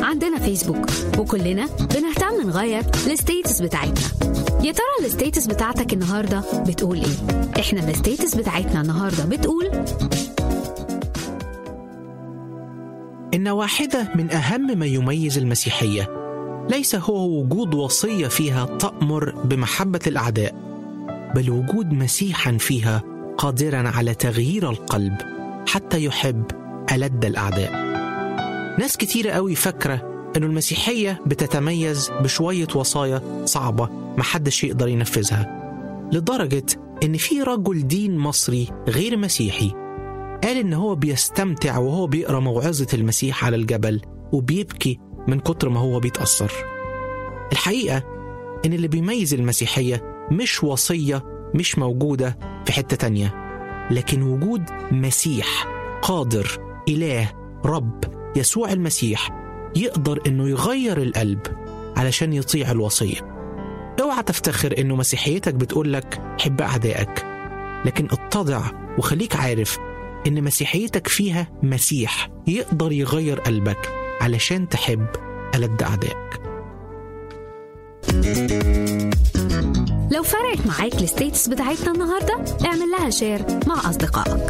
عندنا فيسبوك وكلنا بنهتم نغير الستيتس بتاعتنا يا ترى الستيتس بتاعتك النهارده بتقول ايه احنا الستيتس بتاعتنا النهارده بتقول إن واحدة من أهم ما يميز المسيحية ليس هو وجود وصية فيها تأمر بمحبة الأعداء بل وجود مسيحا فيها قادرا على تغيير القلب حتى يحب ألد الأعداء ناس كتيرة قوي فاكرة أن المسيحية بتتميز بشوية وصايا صعبة محدش يقدر ينفذها لدرجة أن في رجل دين مصري غير مسيحي قال إن هو بيستمتع وهو بيقرأ موعظة المسيح على الجبل وبيبكي من كتر ما هو بيتأثر الحقيقة إن اللي بيميز المسيحية مش وصية مش موجودة في حتة تانية لكن وجود مسيح قادر إله رب يسوع المسيح يقدر إنه يغير القلب علشان يطيع الوصية اوعى تفتخر إنه مسيحيتك بتقولك حب أعدائك لكن اتضع وخليك عارف إن مسيحيتك فيها مسيح يقدر يغير قلبك علشان تحب ألد أعدائك لو فرقت معاك الستيتس بتاعتنا النهارده اعمل لها شير مع اصدقائك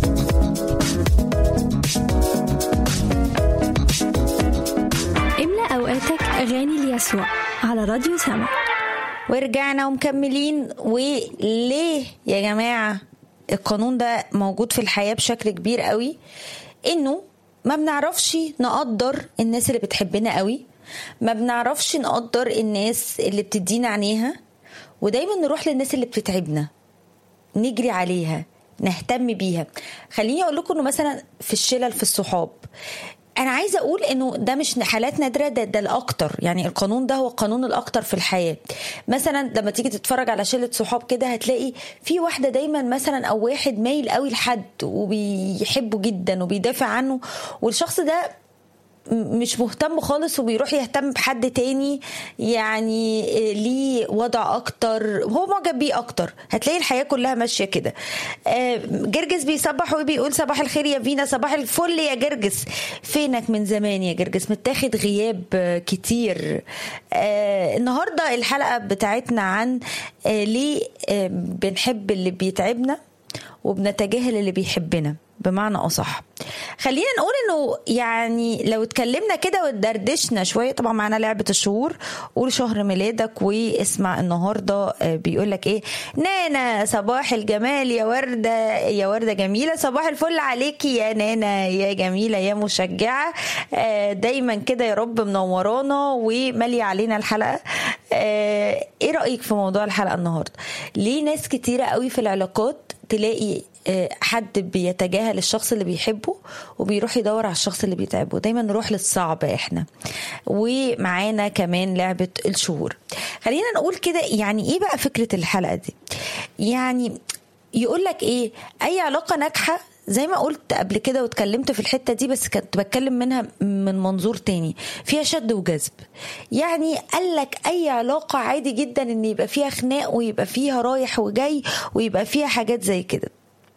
املأ أوقاتك أغاني ليسوع على راديو سما ورجعنا ومكملين وليه يا جماعة القانون ده موجود في الحياة بشكل كبير قوي انه ما بنعرفش نقدر الناس اللي بتحبنا قوي ما بنعرفش نقدر الناس اللي بتدينا عينيها ودايما نروح للناس اللي بتتعبنا نجري عليها نهتم بيها خليني اقول لكم انه مثلا في الشلل في الصحاب انا عايزه اقول انه ده مش حالات نادره ده, ده الاكتر يعني القانون ده هو القانون الاكتر في الحياه مثلا لما تيجي تتفرج على شله صحاب كده هتلاقي في واحده دايما مثلا او واحد مايل قوي لحد وبيحبه جدا وبيدافع عنه والشخص ده مش مهتم خالص وبيروح يهتم بحد تاني يعني ليه وضع اكتر هو معجب بيه اكتر هتلاقي الحياه كلها ماشيه كده جرجس بيصبح وبيقول صباح الخير يا فينا صباح الفل يا جرجس فينك من زمان يا جرجس متاخد غياب كتير النهارده الحلقه بتاعتنا عن ليه بنحب اللي بيتعبنا وبنتجاهل اللي بيحبنا بمعنى اصح خلينا نقول انه يعني لو اتكلمنا كده واتدردشنا شويه طبعا معانا لعبه الشهور قول شهر ميلادك واسمع النهارده بيقول لك ايه نانا صباح الجمال يا ورده يا ورده جميله صباح الفل عليكي يا نانا يا جميله يا مشجعه دايما كده يا رب منورانا وماليه علينا الحلقه ايه رايك في موضوع الحلقه النهارده ليه ناس كتيره قوي في العلاقات تلاقي حد بيتجاهل الشخص اللي بيحبه وبيروح يدور على الشخص اللي بيتعبه دايما نروح للصعب احنا ومعانا كمان لعبة الشهور خلينا نقول كده يعني ايه بقى فكرة الحلقة دي يعني يقول لك ايه اي علاقة ناجحة زي ما قلت قبل كده واتكلمت في الحته دي بس كنت بتكلم منها من منظور تاني فيها شد وجذب يعني قال لك اي علاقه عادي جدا ان يبقى فيها خناق ويبقى فيها رايح وجاي ويبقى فيها حاجات زي كده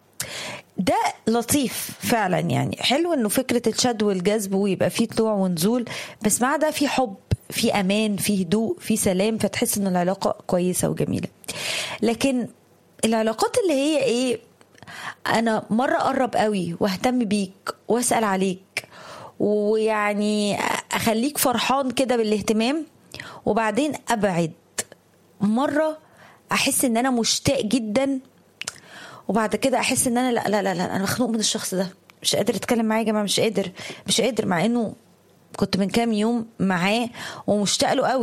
ده لطيف فعلا يعني حلو انه فكره الشد والجذب ويبقى فيه طلوع ونزول بس مع ده في حب في امان في هدوء في سلام فتحس ان العلاقه كويسه وجميله لكن العلاقات اللي هي ايه انا مره اقرب قوي واهتم بيك واسال عليك ويعني اخليك فرحان كده بالاهتمام وبعدين ابعد مره احس ان انا مشتاق جدا وبعد كده احس ان انا لا لا لا, لا انا مخنوق من الشخص ده مش قادر اتكلم معاه يا جماعه مش قادر مش قادر مع انه كنت من كام يوم معاه ومشتاق له قوي